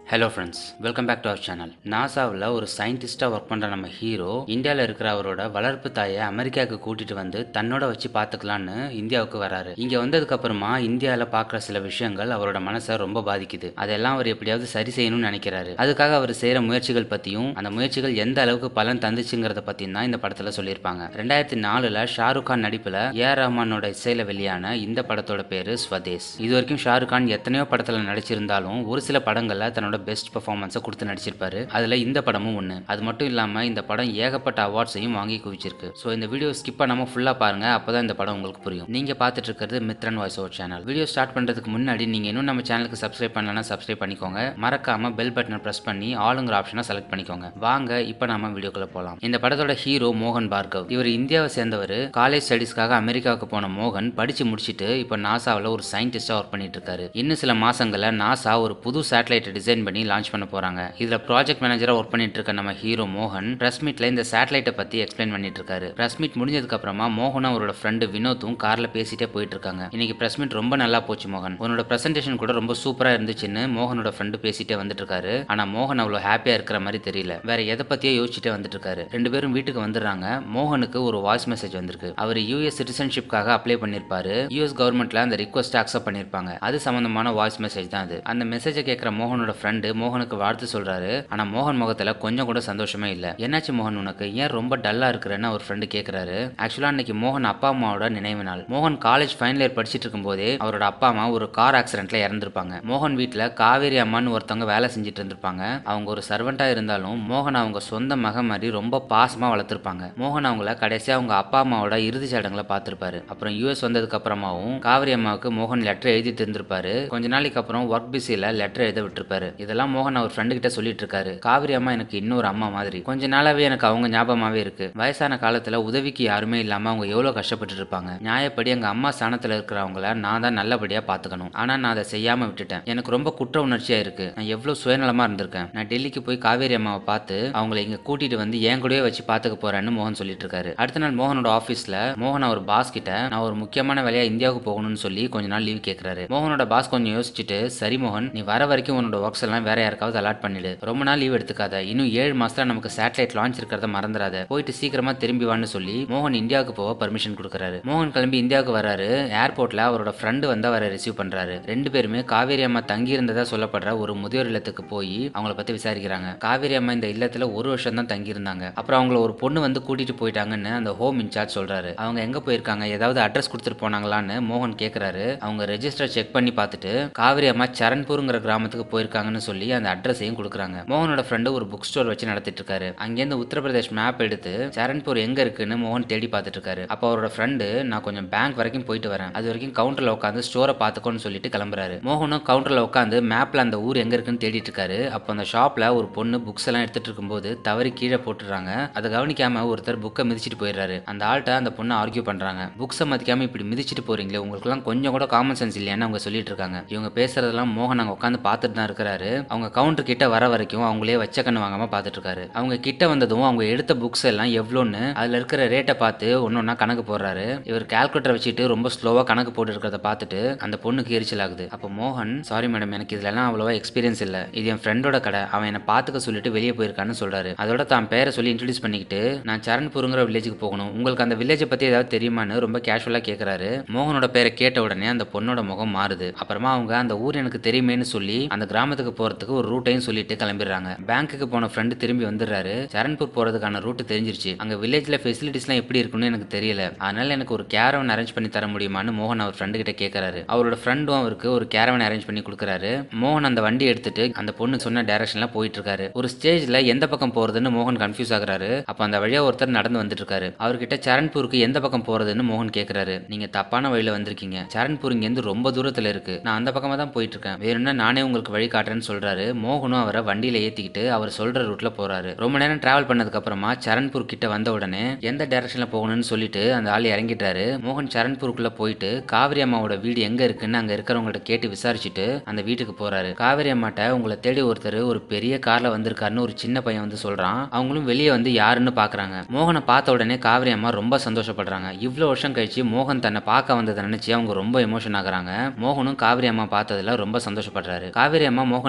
hello friends welcome back to our channel நாசாவில் ஒரு சயின்டிஸ்டாக ஒர்க் பண்ணுற நம்ம ஹீரோ இந்தியாவில் இருக்கிற அவரோட வளர்ப்பு தாயை அமெரிக்காவுக்கு கூட்டிட்டு வந்து தன்னோட வச்சு பார்த்துக்கலான்னு இந்தியாவுக்கு வராரு இங்கே வந்ததுக்கு அப்புறமா இந்தியாவில் பார்க்குற சில விஷயங்கள் அவரோட மனசை ரொம்ப பாதிக்குது அதெல்லாம் அவர் எப்படியாவது சரி செய்யணும்னு நினைக்கிறாரு அதுக்காக அவர் செய்கிற முயற்சிகள் பற்றியும் அந்த முயற்சிகள் எந்த அளவுக்கு பலன் தந்துச்சுங்கிறத பற்றியும் தான் இந்த படத்தில் சொல்லியிருப்பாங்க ரெண்டாயிரத்தி நாலில் ஷாருக் கான் நடிப்பில் ஏஆர் ரஹ்மானோட இசையில் வெளியான இந்த படத்தோட பேர் ஸ்வதேஸ் இது வரைக்கும் ஷாருக் கான் எத்தனையோ படத்தில் நடிச்சிருந்தாலும் ஒரு சில படங்களில் தன்னோட பெஸ்ட் பெர்ஃபார்மன்ஸை கொடுத்து நடிச்சிருப்பாரு அதில் இந்த படமும் ஒன்று அது மட்டும் இல்லாமல் இந்த படம் ஏகப்பட்ட அவார்ட்ஸையும் வாங்கி குவிச்சிருக்கு ஸோ இந்த வீடியோ ஸ்கிப் பண்ணாமல் ஃபுல்லாக பாருங்க அப்போ இந்த படம் உங்களுக்கு புரியும் நீங்கள் பார்த்துட்டு இருக்கிறது Mithran voice over channel video start பண்ணுறதுக்கு முன்னாடி நீங்கள் இன்னும் நம்ம சேனலுக்கு சப்ஸ்கிரைப் பண்ணலன்னா சப்ஸ்கிரைப் பண்ணிக்கோங்க மறக்காம பெல் பட்டனை ப்ரெஸ் பண்ணி ஆளுங்கிற ஆப்ஷனை செலக்ட் பண்ணிக்கோங்க வாங்க இப்போ நாம வீடியோக்குள்ள போகலாம் இந்த படத்தோட ஹீரோ மோகன் பார்கவ் இவர் இந்தியாவை சேர்ந்தவர் காலேஜ் ஸ்டடீஸ்க்காக அமெரிக்காவுக்கு போன மோகன் படிச்சு முடிச்சுட்டு இப்போ நாசாவில் ஒரு சயின்டிஸ்டாக ஒர்க் பண்ணிட்டு இருக்காரு இன்னும் சில மாசங்கள்ல நாசா ஒரு புது சேட்டலைட்டை டிசைன் பண்ணி லான்ச் பண்ண போறாங்க இதுல ப்ராஜெக்ட் மேனேஜரா ஒர்க் பண்ணிட்டு இருக்க நம்ம ஹீரோ மோகன் பிரஸ் மீட்ல இந்த சேட்டலைட்டை பத்தி எக்ஸ்பிளைன் பண்ணிட்டு இருக்காரு பிரஸ் மீட் முடிஞ்சதுக்கு அப்புறமா மோகனும் அவரோட ஃப்ரெண்டு வினோத்தும் கார்ல பேசிட்டே போயிட்டு இருக்காங்க இன்னைக்கு பிரஸ் மீட் ரொம்ப நல்லா போச்சு மோகன் உன்னோட பிரசன்டேஷன் கூட ரொம்ப சூப்பரா இருந்துச்சுன்னு மோகனோட ஃப்ரெண்டு பேசிட்டே வந்துட்டு இருக்காரு ஆனா மோகன் அவ்வளவு ஹாப்பியா இருக்கிற மாதிரி தெரியல வேற எதை பத்தியோ யோசிச்சுட்டே வந்துட்டு இருக்காரு ரெண்டு பேரும் வீட்டுக்கு வந்துடுறாங்க மோகனுக்கு ஒரு வாய்ஸ் மெசேஜ் வந்திருக்கு அவர் யூஎஸ் சிட்டிசன்ஷிப்காக அப்ளை பண்ணிருப்பாரு யூஎஸ் கவர்மெண்ட்ல அந்த ரிக்வஸ்ட் அக்செப்ட் பண்ணிருப்பாங்க அது சம்பந்தமான வாய்ஸ் மெசேஜ் தான் அது அந்த மெசேஜை கேட்கிற மோகனோட ஃப்ரெண்டு மோகனுக்கு வாழ்த்து சொல்றாரு ஆனா மோகன் முகத்துல கொஞ்சம் கூட சந்தோஷமே இல்ல என்னாச்சு மோகன் உனக்கு ஏன் ரொம்ப டல்லா இருக்கிறன்னு அவர் ஃப்ரெண்டு கேக்குறாரு ஆக்சுவலா அன்னைக்கு மோகன் அப்பா அம்மாவோட நினைவு நாள் மோகன் காலேஜ் ஃபைனல் இயர் படிச்சிட்டு இருக்கும்போதே அவரோட அப்பா அம்மா ஒரு கார் ஆக்சிடென்ட்ல இறந்திருப்பாங்க மோகன் வீட்டுல காவேரி அம்மான்னு ஒருத்தவங்க வேலை செஞ்சுட்டு இருந்திருப்பாங்க அவங்க ஒரு சர்வெண்டா இருந்தாலும் மோகன் அவங்க சொந்த மகன் மாதிரி ரொம்ப பாசமா வளர்த்திருப்பாங்க மோகன் அவங்கள கடைசியா அவங்க அப்பா அம்மாவோட இறுதி சடங்குல பார்த்திருப்பாரு அப்புறம் யூஎஸ் வந்ததுக்கு அப்புறமாவும் காவிரி அம்மாவுக்கு மோகன் லெட்டர் எழுதிட்டு இருந்திருப்பாரு கொஞ்ச நாளைக்கு அப்புறம் ஒர்க் பிஸியில லெட்டர் எழுத விட்டுருப்பாரு இதெல்லாம் மோகன் அவர் ஃப்ரெண்டு கிட்ட சொல்லிட்டு இருக்காரு காவிரி அம்மா எனக்கு இன்னொரு அம்மா மாதிரி கொஞ்ச நாளாவே எனக்கு அவங்க ஞாபகமாவே இருக்கு வயசான காலத்துல உதவிக்கு யாருமே இல்லாம அவங்க எவ்வளவு கஷ்டப்பட்டு இருப்பாங்க நியாயப்படி எங்க அம்மா ஸ்தானத்துல இருக்கிறவங்கள நான் தான் நல்லபடியா பாத்துக்கணும் ஆனா நான் அதை செய்யாம விட்டுட்டேன் எனக்கு ரொம்ப குற்ற உணர்ச்சியா இருக்கு நான் எவ்வளவு சுயநலமா இருந்திருக்கேன் நான் டெல்லிக்கு போய் காவேரி அம்மாவை பார்த்து அவங்கள இங்க கூட்டிட்டு வந்து என் கூடயே வச்சு பாத்துக்க போறேன்னு மோகன் சொல்லிட்டு இருக்காரு அடுத்த நாள் மோகனோட ஆபீஸ்ல மோகன் அவர் பாஸ் கிட்ட நான் ஒரு முக்கியமான வேலையா இந்தியாவுக்கு போகணும்னு சொல்லி கொஞ்ச நாள் லீவ் கேட்கறாரு மோகனோட பாஸ் கொஞ்சம் யோசிச்சுட்டு சரி மோகன் நீ வர வரைக்கும் உன்னோட ஒர்க்ஸ் எல்லாம் வேற யாருக்காவது அலாட் பண்ணிடு ரொம்ப நாள் லீவ் எடுத்துக்காத இன்னும் ஏழு மாசத்துல நமக்கு சேட்டலைட் லான்ச் இருக்கிறத மறந்துடாத போயிட்டு சீக்கிரமா திரும்பி வான்னு சொல்லி மோகன் இந்தியாவுக்கு போக பர்மிஷன் கொடுக்குறாரு மோகன் கிளம்பி இந்தியாவுக்கு வராரு ஏர்போர்ட்ல அவரோட ஃப்ரெண்டு வந்து அவரை ரிசீவ் பண்றாரு ரெண்டு பேருமே காவேரி அம்மா தங்கி இருந்ததா சொல்லப்படுற ஒரு முதியோர் இல்லத்துக்கு போய் அவங்கள பத்தி விசாரிக்கிறாங்க காவேரி அம்மா இந்த இல்லத்துல ஒரு வருஷம் தான் தங்கி இருந்தாங்க அப்புறம் அவங்கள ஒரு பொண்ணு வந்து கூட்டிட்டு போயிட்டாங்கன்னு அந்த ஹோம் இன்சார்ஜ் சொல்றாரு அவங்க எங்க போயிருக்காங்க ஏதாவது அட்ரஸ் கொடுத்துட்டு போனாங்களான்னு மோகன் கேக்குறாரு அவங்க ரெஜிஸ்டர் செக் பண்ணி பார்த்துட்டு காவிரி அம்மா சரண்பூருங்கிற கிராமத்துக்கு போயிருக்காங்கன்னு சொல்லி அந்த அட்ரஸையும் கொடுக்குறாங்க மோகனோட ஃப்ரெண்டு ஒரு புக் ஸ்டோர் வச்சு நடத்திட்டு இருக்காரு அங்கேருந்து உத்தரப்பிரதேஷ் மேப் எடுத்து சரண்பூர் எங்க இருக்குன்னு மோகன் தேடி பார்த்துட்டு இருக்காரு அப்போ அவரோட ஃப்ரெண்டு நான் கொஞ்சம் பேங்க் வரைக்கும் போயிட்டு வரேன் அது வரைக்கும் கவுண்டர்ல உட்காந்து ஸ்டோரை பார்த்துக்கோன்னு சொல்லிட்டு கிளம்புறாரு மோகனும் கவுண்டர்ல உட்காந்து மேப்ல அந்த ஊர் எங்க இருக்குன்னு தேடிட்டு இருக்காரு அப்போ அந்த ஷாப்ல ஒரு பொண்ணு புக்ஸ் எல்லாம் எடுத்துட்டு இருக்கும்போது தவறி கீழே போட்டுறாங்க அதை கவனிக்காம ஒருத்தர் புக்கை மிதிச்சிட்டு போயிடுறாரு அந்த ஆள்கிட்ட அந்த பொண்ணு ஆர்கியூ பண்றாங்க புக்ஸை மதிக்காம இப்படி மிதிச்சிட்டு போறீங்களே உங்களுக்குலாம் கொஞ்சம் கூட காமன் சென்ஸ் இல்லையான்னு அவங்க சொல்லிட்டு இருக்காங்க இவங்க பேசுறதெல்லாம் மோகன் அங்க உட்காந்து பார்த்துட்டு தான் இருக்கிறாரு அவங்க கவுண்டர் கிட்ட வர வரைக்கும் அவங்களே வச்ச கண்ணு வாங்காம பார்த்துட்டு இருக்காரு அவங்க கிட்ட வந்ததும் அவங்க எடுத்த புக்ஸ் எல்லாம் எவ்வளோன்னு அதுல இருக்கிற ரேட்டை பார்த்து ஒன்னொன்னா கணக்கு போடுறாரு இவர் கால்குலேட்டர் வச்சுட்டு ரொம்ப ஸ்லோவா கணக்கு போட்டு இருக்கிறத பார்த்துட்டு அந்த பொண்ணுக்கு எரிச்சல் ஆகுது அப்போ மோகன் சாரி மேடம் எனக்கு இதுலலாம் அவ்வளோவா எக்ஸ்பீரியன்ஸ் இல்லை இது என் ஃப்ரெண்டோட கடை அவன் என்னை பார்த்துக்க சொல்லிட்டு வெளியே போயிருக்கான்னு சொல்றாரு அதோட தான் பேரை சொல்லி இன்ட்ரடியூஸ் பண்ணிக்கிட்டு நான் சரண்பூருங்கிற வில்லேஜுக்கு போகணும் உங்களுக்கு அந்த வில்லேஜை பத்தி ஏதாவது தெரியுமான்னு ரொம்ப கேஷுவலா கேட்கறாரு மோகனோட பேரை கேட்ட உடனே அந்த பொண்ணோட முகம் மாறுது அப்புறமா அவங்க அந்த ஊர் எனக்கு தெரியுமேன்னு சொல்லி அந்த கிராமத்துக்கு போறதுக்கு ஒரு ரூட்டையும் சொல்லிட்டு கிளம்பிடுறாங்க பேங்க்குக்கு போன ஃப்ரெண்டு திரும்பி வந்துடுறாரு சரண்பூர் போறதுக்கான ரூட் தெரிஞ்சிருச்சு அங்க வில்லேஜ்ல ஃபெசிலிட்டிஸ்லாம் எப்படி இருக்குன்னு எனக்கு தெரியல அதனால எனக்கு ஒரு கேரவன் அரேஞ்ச் பண்ணி தர முடியுமான்னு மோகன் அவர் ஃப்ரெண்டு கிட்ட கேட்கறாரு அவரோட ஃப்ரெண்டும் அவருக்கு ஒரு கேரவன் அரேஞ்ச் பண்ணி கொடுக்குறாரு மோகன் அந்த வண்டி எடுத்துட்டு அந்த பொண்ணு சொன்ன டைரக்ஷன்ல போயிட்டு இருக்காரு ஒரு ஸ்டேஜ்ல எந்த பக்கம் போறதுன்னு மோகன் கன்ஃபியூஸ் ஆகுறாரு அப்ப அந்த வழியா ஒருத்தர் நடந்து வந்துட்டு இருக்காரு அவர்கிட்ட சரண்பூருக்கு எந்த பக்கம் போறதுன்னு மோகன் கேக்குறாரு நீங்க தப்பான வழியில வந்திருக்கீங்க சரண்பூர் இங்க இருந்து ரொம்ப தூரத்துல இருக்கு நான் அந்த பக்கமா தான் போயிட்டு இருக்கேன் வேணும்னா நானே உங்களுக்கு வழி காட்டுறேன்னு சொல்றாரு மோகனும் அவரை வண்டியில ஏத்திக்கிட்டு அவர் சொல்ற ரூட்ல போறாரு ரொம்ப நேரம் டிராவல் பண்ணதுக்கு அப்புறமா சரண்பூர் கிட்ட வந்த உடனே எந்த டைரக்ஷன்ல போகணும்னு சொல்லிட்டு அந்த ஆள் இறங்கிட்டாரு மோகன் சரண்பூருக்குள்ள போயிட்டு காவிரி அம்மாவோட வீடு எங்க இருக்குன்னு அங்க இருக்கிறவங்கள்ட்ட கேட்டு விசாரிச்சுட்டு அந்த வீட்டுக்கு போறாரு காவிரி அம்மாட்ட உங்களை தேடி ஒருத்தர் ஒரு பெரிய கார்ல வந்திருக்காருன்னு ஒரு சின்ன பையன் வந்து சொல்றான் அவங்களும் வெளியே வந்து யாருன்னு பாக்குறாங்க மோகனை பார்த்த உடனே காவிரி அம்மா ரொம்ப சந்தோஷப்படுறாங்க இவ்வளவு வருஷம் கழிச்சு மோகன் தன்னை பார்க்க வந்ததை நினைச்சு அவங்க ரொம்ப எமோஷன் ஆகுறாங்க மோகனும் காவிரி அம்மா பார்த்ததுல ரொம்ப சந்தோஷப்படுறாரு காவிரி அம்மா மோகனுக்கு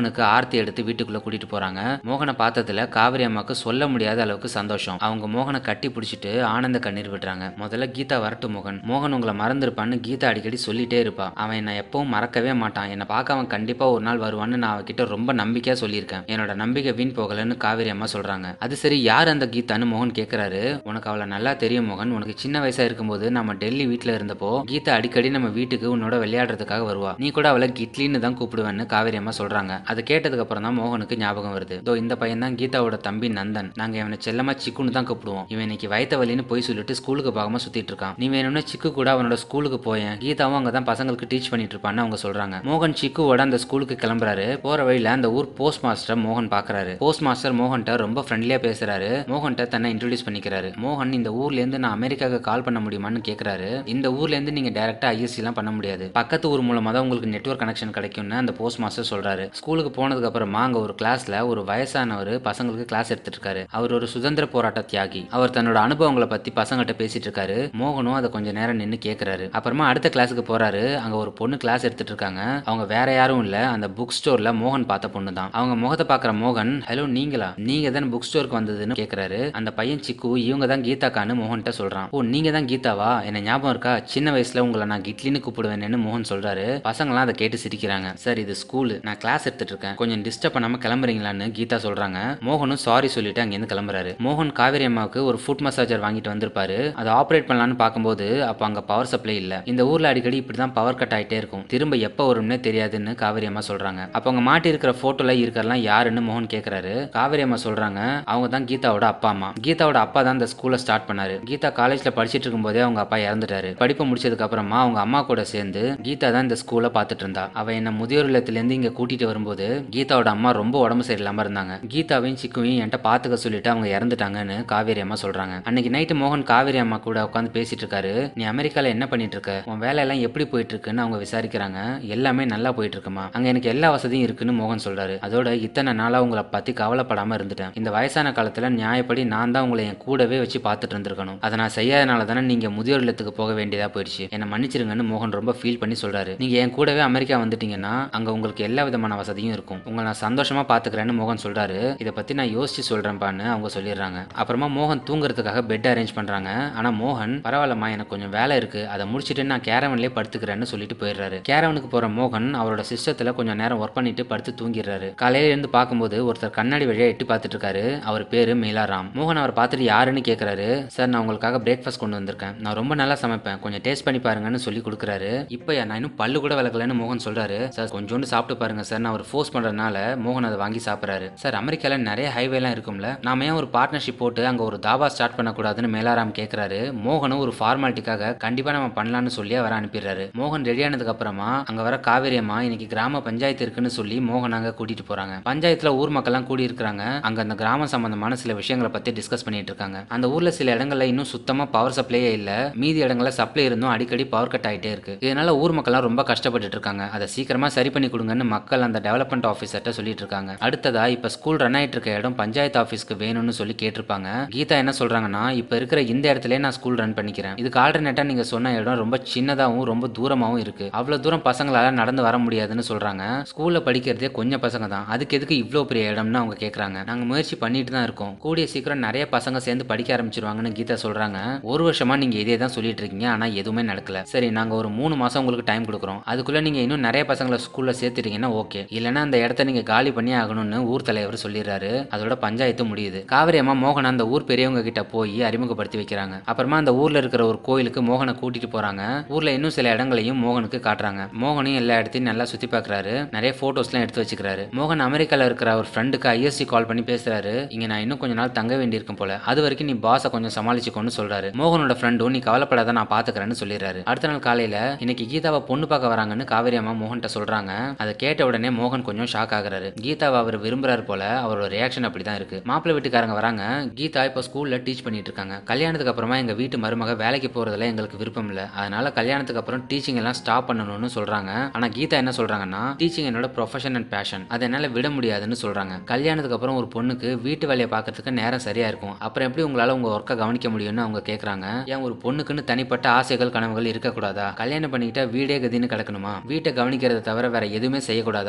மோகனுக்கு ஆர்த்தி எடுத்து வீட்டுக்குள்ள கூட்டிட்டு போறாங்க மோகனை பார்த்ததுல காவிரி அம்மாக்கு சொல்ல முடியாத அளவுக்கு சந்தோஷம் அவங்க மோகனை கட்டி பிடிச்சிட்டு ஆனந்த கண்ணீர் விடுறாங்க முதல்ல கீதா வரட்டும் மோகன் மோகன் உங்களை மறந்துருப்பான்னு கீதா அடிக்கடி சொல்லிட்டே இருப்பா அவன் என்னை எப்பவும் மறக்கவே மாட்டான் என்னை பார்க்க அவன் கண்டிப்பா ஒரு நாள் வருவான்னு நான் அவகிட்ட ரொம்ப நம்பிக்கையா சொல்லியிருக்கேன் என்னோட நம்பிக்கை வீண் போகலன்னு காவிரி அம்மா சொல்றாங்க அது சரி யார் அந்த கீதான்னு மோகன் கேக்குறாரு உனக்கு அவளை நல்லா தெரியும் மோகன் உனக்கு சின்ன வயசா இருக்கும்போது நம்ம டெல்லி வீட்ல இருந்தப்போ கீதா அடிக்கடி நம்ம வீட்டுக்கு உன்னோட விளையாடுறதுக்காக வருவா நீ கூட அவளை கிட்லின்னு தான் கூப்பிடுவேன்னு காவேரி அம்மா சொல்றாங்க அதை கேட்டதுக்கு அப்புறம் தான் மோகனுக்கு ஞாபகம் வருது இதோ இந்த பையன் தான் கீதாவோட தம்பி நந்தன் நாங்க இவனை செல்லமா சிக்குன்னு தான் கூப்பிடுவோம் இவன் இன்னைக்கு வயித்த வலின்னு போய் சொல்லிட்டு ஸ்கூலுக்கு பார்க்காம சுத்திட்டு இருக்கான் நீ வேணும்னா சிக்கு கூட அவனோட ஸ்கூலுக்கு போயேன் கீதாவும் அங்க தான் பசங்களுக்கு டீச் பண்ணிட்டு இருப்பான்னு அவங்க சொல்றாங்க மோகன் சிக்குவோட அந்த ஸ்கூலுக்கு கிளம்புறாரு போற வழியில அந்த ஊர் போஸ்ட் மாஸ்டர் மோகன் பாக்குறாரு போஸ்ட் மாஸ்டர் மோகன்கிட்ட ரொம்ப ஃப்ரெண்ட்லியா பேசுறாரு மோகன்கிட்ட தன்னை இன்ட்ரோடியூஸ் பண்ணிக்கிறாரு மோகன் இந்த ஊர்ல இருந்து நான் அமெரிக்காவுக்கு கால் பண்ண முடியுமான்னு கேக்குறாரு இந்த ஊர்ல இருந்து நீங்க டைரக்டா ஐஎஸ்சி எல்லாம் பண்ண முடியாது பக்கத்து ஊர் மூலமா தான் உங்களுக்கு நெட்வொர்க் கனெக்ஷன் கிடைக்கும்னு அந்த போஸ்ட் மாஸ்டர் சொல்றாரு ஸ்கூலுக்கு போனதுக்கு அப்புறமா அங்க ஒரு கிளாஸ்ல ஒரு வயசானவர் பசங்களுக்கு கிளாஸ் எடுத்துட்டு இருக்காரு அவர் ஒரு சுதந்திர போராட்ட தியாகி அவர் தன்னோட அனுபவங்களை பத்தி பசங்கள்ட்ட பேசிட்டு இருக்காரு மோகனும் அதை கொஞ்ச நேரம் நின்னு கேக்குறாரு அப்புறமா அடுத்த கிளாஸுக்கு போறாரு அங்க ஒரு பொண்ணு கிளாஸ் எடுத்துட்டு இருக்காங்க அவங்க வேற யாரும் இல்ல அந்த புக் ஸ்டோர்ல மோகன் பார்த்த பொண்ணு தான் அவங்க முகத்தை பாக்குற மோகன் ஹலோ நீங்களா நீங்க தானே புக் ஸ்டோருக்கு வந்ததுன்னு கேக்குறாரு அந்த பையன் சிக்கு இவங்க தான் கீதாக்கான்னு மோகன்கிட்ட சொல்றான் ஓ நீங்க தான் கீதாவா என்ன ஞாபகம் இருக்கா சின்ன வயசுல உங்களை நான் கிட்லின்னு கூப்பிடுவேன்னு மோகன் சொல்றாரு பசங்களாம் அதை கேட்டு சிரிக்கிறாங்க சார் இது ஸ்கூல் நான் கிளாஸ் எடுத்துட்டு இருக்கேன் கொஞ்சம் டிஸ்டர்ப் பண்ணாம கிளம்புறீங்களான்னு கீதா சொல்றாங்க மோகனும் சாரி சொல்லிட்டு அங்கேருந்து கிளம்புறாரு மோகன் காவேரி அம்மாவுக்கு ஒரு ஃபுட் மசாஜர் வாங்கிட்டு வந்திருப்பாரு அதை ஆப்ரேட் பண்ணலான்னு பார்க்கும்போது அப்போ அங்க பவர் சப்ளை இல்ல இந்த ஊர்ல அடிக்கடி இப்படி தான் பவர் கட் ஆயிட்டே இருக்கும் திரும்ப எப்போ வரும்னே தெரியாதுன்னு காவேரி அம்மா சொல்றாங்க அப்போ அங்க மாட்டி இருக்கிற போட்டோல இருக்கிறலாம் யாருன்னு மோகன் கேக்குறாரு காவேரி அம்மா சொல்றாங்க அவங்க தான் கீதாவோட அப்பா அம்மா கீதாவோட அப்பா தான் இந்த ஸ்கூலை ஸ்டார்ட் பண்ணாரு கீதா காலேஜ்ல படிச்சிட்டு இருக்கும்போதே அவங்க அப்பா இறந்துட்டாரு படிப்பு முடிச்சதுக்கு அப்புறமா அவங்க அம்மா கூட சேர்ந்து கீதா தான் இந்த ஸ்கூலை பார்த்துட்டு இருந்தா அவ என்ன முதியோர் இல்லத்திலேருந்து இங்க கூட்டிட்டு வரும்போது கீதாவோட அம்மா ரொம்ப உடம்பு சரியில்லாம இருந்தாங்க கீதாவையும் சிக்குவையும் என்கிட்ட பாத்துக்க சொல்லிட்டு அவங்க இறந்துட்டாங்கன்னு காவேரி அம்மா சொல்றாங்க அன்னைக்கு நைட்டு மோகன் காவேரி அம்மா கூட உட்காந்து பேசிட்டு இருக்காரு நீ அமெரிக்கால என்ன பண்ணிட்டு இருக்க உன் வேலையெல்லாம் எப்படி போயிட்டு இருக்குன்னு அவங்க விசாரிக்கிறாங்க எல்லாமே நல்லா போயிட்டு இருக்குமா அங்க எனக்கு எல்லா வசதியும் இருக்குன்னு மோகன் சொல்றாரு அதோட இத்தனை நாளா உங்களை பத்தி கவலைப்படாம இருந்துட்டேன் இந்த வயசான காலத்துல நியாயப்படி நான் தான் உங்களை என் கூடவே வச்சு பார்த்துட்டு இருந்திருக்கணும் அதை நான் செய்யாதனால தானே நீங்க முதியோர் இல்லத்துக்கு போக வேண்டியதா போயிடுச்சு என்னை மன்னிச்சிருங்கன்னு மோகன் ரொம்ப ஃபீல் பண்ணி சொல்றாரு நீங்க என் கூடவே அமெரிக்கா வந்துட்டீங்கன்னா அங்க உங்களுக்கு எல்லா விதமான வசதியும் இருக்கும் உங்களை நான் சந்தோஷமா பாத்துக்கிறேன்னு மோகன் சொல்றாரு இதை பத்தி நான் யோசிச்சு சொல்றேன்ப்பான்னு அவங்க சொல்லிடுறாங்க அப்புறமா மோகன் தூங்குறதுக்காக பெட் அரேஞ்ச் பண்றாங்க ஆனா மோகன் பரவாயில்லம்மா எனக்கு கொஞ்சம் வேலை இருக்கு அதை முடிச்சிட்டு நான் கேரவன்லேயே படுத்துக்கிறேன்னு சொல்லிட்டு போயிடுறாரு கேரவனுக்கு போற மோகன் அவரோட சிஸ்டத்துல கொஞ்சம் நேரம் ஒர்க் பண்ணிட்டு படுத்து தூங்கிடுறாரு காலையில இருந்து பார்க்கும்போது ஒருத்தர் கண்ணாடி வழியா எட்டி பார்த்துட்டு இருக்காரு அவர் பேரு மீலாராம் மோகன் அவர் பார்த்துட்டு யாருன்னு கேக்குறாரு சார் நான் உங்களுக்காக பிரேக்ஃபாஸ்ட் கொண்டு வந்திருக்கேன் நான் ரொம்ப நல்லா சமைப்பேன் கொஞ்சம் டேஸ்ட் பண்ணி பாருங்கன்னு சொல்லி கொடுக்குறாரு இப்போ நான் இன்னும் பல்லு கூட விளக்கலன்னு மோகன் சொல்றாரு சார் கொஞ்சோண்டு சாப்பிட்டு பாருங்க சார் நான் அவர் ஃபோர்ஸ் பண்றதுனால மோகன் அதை வாங்கி சாப்பிட்றாரு சார் அமெரிக்கால நிறைய ஹைவேலாம் இருக்கும்ல நாம ஏன் ஒரு பார்ட்னர்ஷிப் போட்டு அங்க ஒரு தாபா ஸ்டார்ட் பண்ணக்கூடாதுன்னு மேலாராம் கேக்குறாரு மோகனும் ஒரு ஃபார்மாலிட்டிக்காக கண்டிப்பா நம்ம பண்ணலாம்னு சொல்லி அவரை அனுப்பிடுறாரு மோகன் ரெடி ஆனதுக்கு அப்புறமா அங்க வர காவேரி அம்மா இன்னைக்கு கிராம பஞ்சாயத்து இருக்குன்னு சொல்லி மோகன் அங்க கூட்டிட்டு போறாங்க பஞ்சாயத்துல ஊர் மக்கள்லாம் கூடி இருக்கிறாங்க அங்க அந்த கிராமம் சம்பந்தமான சில விஷயங்களை பத்தி டிஸ்கஸ் பண்ணிட்டு இருக்காங்க அந்த ஊர்ல சில இடங்கள்ல இன்னும் சுத்தமா பவர் சப்ளையே இல்ல மீதி இடங்கள்ல சப்ளை இருந்தும் அடிக்கடி பவர் கட் ஆயிட்டே இருக்கு இதனால ஊர் மக்கள்லாம் ரொம்ப கஷ்டப்பட்டுட்டு இருக்காங்க அதை சீக்கிரமா சரி பண்ணி கொடுங்கன்னு மக்கள் அந்த டெவலப்மெண்ட் ஆஃபீஸர்ட்ட சொல்லிட்டு இருக்காங்க அடுத்ததா இப்ப ஸ்கூல் ரன் ஆயிட்டு இருக்க இடம் பஞ்சாயத்து ஆஃபீஸ்க்கு வேணும்னு சொல்லி கேட்டிருப்பாங்க கீதா என்ன சொல்றாங்கன்னா இப்ப இருக்கிற இந்த இடத்துல நான் ஸ்கூல் ரன் பண்ணிக்கிறேன் இதுக்கு ஆல்டர்னேட்டா நீங்க சொன்ன இடம் ரொம்ப சின்னதாகவும் ரொம்ப தூரமாகவும் இருக்கு அவ்வளவு தூரம் பசங்களால நடந்து வர முடியாதுன்னு சொல்றாங்க ஸ்கூல்ல படிக்கிறதே கொஞ்சம் பசங்க தான் அதுக்கு எதுக்கு இவ்வளோ பெரிய இடம்னு அவங்க கேட்குறாங்க நாங்க முயற்சி பண்ணிட்டு தான் இருக்கோம் கூடிய சீக்கிரம் நிறைய பசங்க சேர்ந்து படிக்க ஆரம்பிச்சிருவாங்கன்னு கீதா சொல்றாங்க ஒரு வருஷமா நீங்க இதே தான் சொல்லிட்டு இருக்கீங்க ஆனா எதுவுமே நடக்கல சரி நாங்க ஒரு மூணு மாசம் உங்களுக்கு டைம் கொடுக்குறோம் அதுக்குள்ள நீங்க இன்னும் நிறைய பசங்களை ஸ்கூல்ல சேர்த்துட்டீங்கன்னா ஓகே இல்லைன்னா அந்த இடத்த நீங்க காலி பண்ணி ஆகணும்னு ஊர் தலைவர் சொல்லிடுறாரு அதோட பஞ்சாயத்து முடியுது காவிரி அம்மா மோகன் அந்த ஊர் பெரியவங்க கிட்ட போய் அறிமுகப்படுத்தி வைக்கிறாங்க அப்புறமா அந்த ஊர்ல இருக்கிற ஒரு கோயிலுக்கு மோகனை கூட்டிட்டு போறாங்க ஊர்ல இன்னும் சில இடங்களையும் மோகனுக்கு காட்டுறாங்க மோகனையும் எல்லா இடத்தையும் நல்லா சுத்தி பார்க்கறாரு நிறைய போட்டோஸ்லாம் எடுத்து வச்சுக்கிறாரு மோகன் அமெரிக்கால இருக்கிற அவர் ஃப்ரெண்டுக்கு ஐஎஸ்சி கால் பண்ணி பேசுறாரு இங்க நான் இன்னும் கொஞ்ச நாள் தங்க வேண்டியிருக்கும் போல அது வரைக்கும் நீ பாஸை கொஞ்சம் சமாளிச்சுக்கோன்னு சொல்றாரு மோகனோட ஃப்ரெண்டும் நீ கவலைப்படாத நான் பாத்துக்கிறேன்னு சொல்லிடுறாரு அடுத்த நாள் காலையில இன்னைக்கு கீதாவை பொண்ணு பார்க்க வராங்கன்னு காவேரி அம்மா மோகன்கிட்ட சொல்றாங்க அதை கேட்ட உடனே மோகன் கொஞ்சம் ஷாக் ஆகுறாரு கீதாவை அவர் விரும்புறாரு போல அவரோட ரியாக்ஷன் அப்படிதான் இருக்கு மாப்பிள்ளை வீட்டுக்காரங்க வராங்க கீதா இப்போ ஸ்கூல்ல டீச் பண்ணிட்டு இருக்காங்க கல்யாணத்துக்கு அப்புறமா எங்க வீட்டு மருமக வேலைக்கு போறதுல எங்களுக்கு விருப்பம் இல்ல அதனால கல்யாணத்துக்கு அப்புறம் டீச்சிங் எல்லாம் ஸ்டாப் பண்ணணும்னு சொல்றாங்க ஆனா கீதா என்ன சொல்றாங்கன்னா டீச்சிங் என்னோட ப்ரொஃபஷன் அண்ட் பேஷன் அதை என்னால விட முடியாதுன்னு சொல்றாங்க கல்யாணத்துக்கு அப்புறம் ஒரு பொண்ணுக்கு வீட்டு வேலையை பார்க்கறதுக்கு நேரம் சரியா இருக்கும் அப்புறம் எப்படி உங்களால உங்க ஒர்க்கை கவனிக்க முடியும்னு அவங்க கேக்குறாங்க ஏன் ஒரு பொண்ணுக்குன்னு தனிப்பட்ட ஆசைகள் கனவுகள் இருக்கக்கூடாதா கல்யாணம் பண்ணிக்கிட்டா வீடே கதின்னு கிடக்கணுமா வீட்டை கவனிக்கிறத தவிர வேற எதுவுமே செய்யக்கூடாதா என்னால